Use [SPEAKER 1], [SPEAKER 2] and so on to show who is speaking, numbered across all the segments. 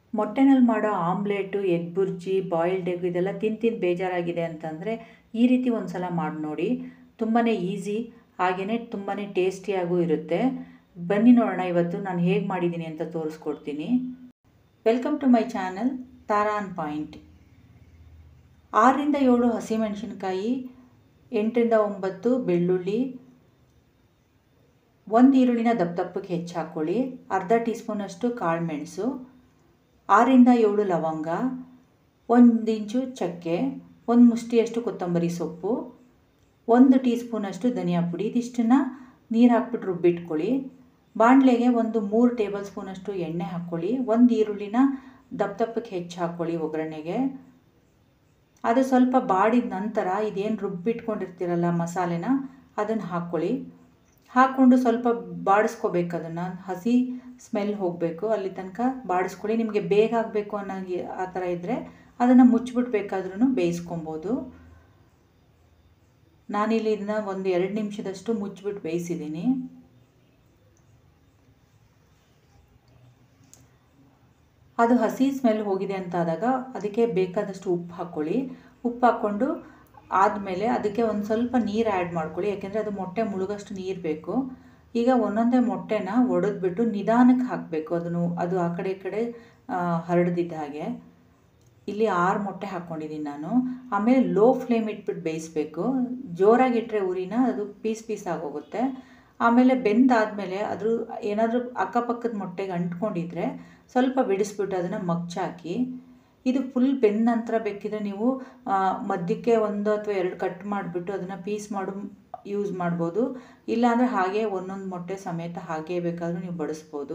[SPEAKER 1] ಮೊಟ್ಟೆನಲ್ಲಿ ಮಾಡೋ omelette egg bhurji boiled egg ಇದೆಲ್ಲ ತಿಂದು ತಿಂದು ಬೇಜಾರಾಗಿದೆ ಅಂತಂದರೆ ಈ ರೀತಿ ಒಂದು ಸಲ ಮಾಡಿ ನೋಡಿ ತುಂಬಾ ಈಸಿ ಹಾಗೆಯೇ ತುಂಬಾ ಟೇಸ್ಟಿಯಾಗೂ ಇರುತ್ತೆ ಬನ್ನಿ ನೋಡೋಣ ಇವತ್ತು ನಾನು ಹೇಗೆ ಮಾಡಿದ್ದೀನಿ ಅಂತ ತೋರಿಸ್ಕೊಡ್ತೀನಿ ವೆಲ್ಕಮ್ ಟು ಮೈ ಚಾನಲ್ ತಾರಾನ್ ಪಾಯಿಂಟ್ ಆರರಿಂದ ಏಳು ಹಸಿಮೆಣಸಿನ್ಕಾಯಿ ಎಂಟರಿಂದ ಒಂಬತ್ತು ಬೆಳ್ಳುಳ್ಳಿ ಒಂದು ಈರುಳ್ಳಿನ ದಪ್ಪ ದಪ್ಪಕ್ಕೆ ಹೆಚ್ಚು ಹಾಕ್ಕೊಳ್ಳಿ ಅರ್ಧ ಟೀ ಸ್ಪೂನಷ್ಟು ಕಾಳು ಮೆಣಸು ಆರರಿಂದ ಏಳು ಲವಂಗ ಒಂದು ಇಂಚು ಚಕ್ಕೆ ಒಂದು ಮುಷ್ಟಿಯಷ್ಟು ಕೊತ್ತಂಬರಿ ಸೊಪ್ಪು ಒಂದು ಟೀ ಸ್ಪೂನಷ್ಟು ಧನಿಯಾ ಪುಡಿ ಇದಿಷ್ಟನ್ನು ನೀರು ಹಾಕ್ಬಿಟ್ಟು ರುಬ್ಬಿಟ್ಕೊಳ್ಳಿ ಬಾಣಲೆಗೆ ಒಂದು ಮೂರು ಟೇಬಲ್ ಸ್ಪೂನಷ್ಟು ಎಣ್ಣೆ ಹಾಕ್ಕೊಳ್ಳಿ ಒಂದು ಈರುಳ್ಳಿನ ದಪ್ಪ ದಪ್ಪಕ್ಕೆ ಹೆಚ್ಚು ಹಾಕ್ಕೊಳ್ಳಿ ಒಗ್ಗರಣೆಗೆ ಅದು ಸ್ವಲ್ಪ ಬಾಡಿದ ನಂತರ ಇದೇನು ರುಬ್ಬಿಟ್ಕೊಂಡಿರ್ತೀರಲ್ಲ ಮಸಾಲೆನ ಅದನ್ನು ಹಾಕ್ಕೊಳ್ಳಿ ಹಾಕ್ಕೊಂಡು ಸ್ವಲ್ಪ ಬಾಡಿಸ್ಕೋಬೇಕು ಅದನ್ನು ಹಸಿ ಸ್ಮೆಲ್ ಹೋಗಬೇಕು ಅಲ್ಲಿ ತನಕ ಬಾಡಿಸ್ಕೊಳ್ಳಿ ನಿಮಗೆ ಬೇಗ ಆಗಬೇಕು ಅನ್ನೋ ಆ ಥರ ಇದ್ದರೆ ಅದನ್ನು ಮುಚ್ಚಿಬಿಟ್ಟು ಬೇಕಾದ್ರೂ ಬೇಯಿಸ್ಕೊಬೋದು ನಾನಿಲ್ಲಿ ಇದನ್ನ ಒಂದು ಎರಡು ನಿಮಿಷದಷ್ಟು ಮುಚ್ಚಿಬಿಟ್ಟು ಬೇಯಿಸಿದ್ದೀನಿ ಅದು ಹಸಿ ಸ್ಮೆಲ್ ಹೋಗಿದೆ ಅಂತ ಆದಾಗ ಅದಕ್ಕೆ ಬೇಕಾದಷ್ಟು ಉಪ್ಪು ಹಾಕ್ಕೊಳ್ಳಿ ಉಪ್ಪು ಹಾಕ್ಕೊಂಡು ಆದಮೇಲೆ ಅದಕ್ಕೆ ಒಂದು ಸ್ವಲ್ಪ ನೀರು ಆ್ಯಡ್ ಮಾಡ್ಕೊಳ್ಳಿ ಯಾಕೆಂದರೆ ಅದು ಮೊಟ್ಟೆ ಮುಳುಗಷ್ಟು ನೀರು ಬೇಕು ಈಗ ಒಂದೊಂದೇ ಮೊಟ್ಟೆನ ಒಡೆದ್ಬಿಟ್ಟು ನಿಧಾನಕ್ಕೆ ಹಾಕಬೇಕು ಅದನ್ನು ಅದು ಆ ಕಡೆ ಈ ಕಡೆ ಹರಡ್ದಿದ್ದ ಹಾಗೆ ಇಲ್ಲಿ ಆರು ಮೊಟ್ಟೆ ಹಾಕ್ಕೊಂಡಿದ್ದೀನಿ ನಾನು ಆಮೇಲೆ ಲೋ ಫ್ಲೇಮ್ ಇಟ್ಬಿಟ್ಟು ಬೇಯಿಸ್ಬೇಕು ಜೋರಾಗಿಟ್ಟರೆ ಉರಿನ ಅದು ಪೀಸ್ ಪೀಸ್ ಆಗೋಗುತ್ತೆ ಆಮೇಲೆ ಬೆಂದಾದಮೇಲೆ ಅದ್ರ ಏನಾದರೂ ಅಕ್ಕಪಕ್ಕದ ಮೊಟ್ಟೆಗೆ ಅಂಟ್ಕೊಂಡಿದ್ರೆ ಸ್ವಲ್ಪ ಬಿಡಿಸ್ಬಿಟ್ಟು ಅದನ್ನು ಮಗ್ಚಾಕಿ ಇದು ಫುಲ್ ಬೆಂದ ನಂತರ ಬೇಕಿದ್ರೆ ನೀವು ಮಧ್ಯಕ್ಕೆ ಒಂದು ಅಥವಾ ಎರಡು ಕಟ್ ಮಾಡಿಬಿಟ್ಟು ಅದನ್ನು ಪೀಸ್ ಮಾಡು ಯೂಸ್ ಮಾಡ್ಬೋದು ಇಲ್ಲಾಂದರೆ ಹಾಗೆ ಒಂದೊಂದು ಮೊಟ್ಟೆ ಸಮೇತ ಹಾಗೆ ಬೇಕಾದರೂ ನೀವು ಬಡಿಸ್ಬೋದು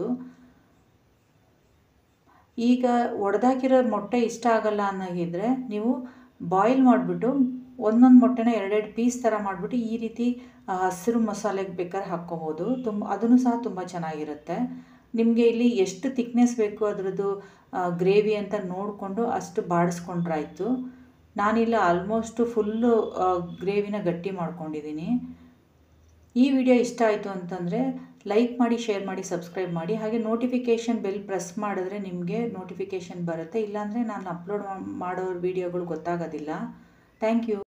[SPEAKER 1] ಈಗ ಒಡೆದಾಕಿರೋ ಮೊಟ್ಟೆ ಇಷ್ಟ ಆಗಲ್ಲ ಅನ್ನೋಗಿದ್ರೆ ನೀವು ಬಾಯ್ಲ್ ಮಾಡಿಬಿಟ್ಟು ಒಂದೊಂದು ಮೊಟ್ಟೆನ ಎರಡೆರಡು ಪೀಸ್ ಥರ ಮಾಡಿಬಿಟ್ಟು ಈ ರೀತಿ ಹಸಿರು ಮಸಾಲೆಗೆ ಬೇಕಾದ್ರೆ ಹಾಕ್ಕೋಬೋದು ತುಂಬ ಅದನ್ನು ಸಹ ತುಂಬ ಚೆನ್ನಾಗಿರುತ್ತೆ ನಿಮಗೆ ಇಲ್ಲಿ ಎಷ್ಟು ತಿಕ್ನೆಸ್ ಬೇಕು ಅದರದ್ದು ಗ್ರೇವಿ ಅಂತ ನೋಡಿಕೊಂಡು ಅಷ್ಟು ಬಾಡಿಸ್ಕೊಂಡ್ರಾಯ್ತು ನಾನಿಲ್ಲ ಆಲ್ಮೋಸ್ಟು ಫುಲ್ಲು ಗ್ರೇವಿನ ಗಟ್ಟಿ ಮಾಡ್ಕೊಂಡಿದ್ದೀನಿ ಈ ವಿಡಿಯೋ ಇಷ್ಟ ಆಯಿತು ಅಂತಂದರೆ ಲೈಕ್ ಮಾಡಿ ಶೇರ್ ಮಾಡಿ ಸಬ್ಸ್ಕ್ರೈಬ್ ಮಾಡಿ ಹಾಗೆ ನೋಟಿಫಿಕೇಷನ್ ಬೆಲ್ ಪ್ರೆಸ್ ಮಾಡಿದ್ರೆ ನಿಮಗೆ ನೋಟಿಫಿಕೇಷನ್ ಬರುತ್ತೆ ಇಲ್ಲಾಂದರೆ ನಾನು ಅಪ್ಲೋಡ್ ಮಾಡೋ ವಿಡಿಯೋಗಳು ಗೊತ್ತಾಗೋದಿಲ್ಲ ಥ್ಯಾಂಕ್ ಯು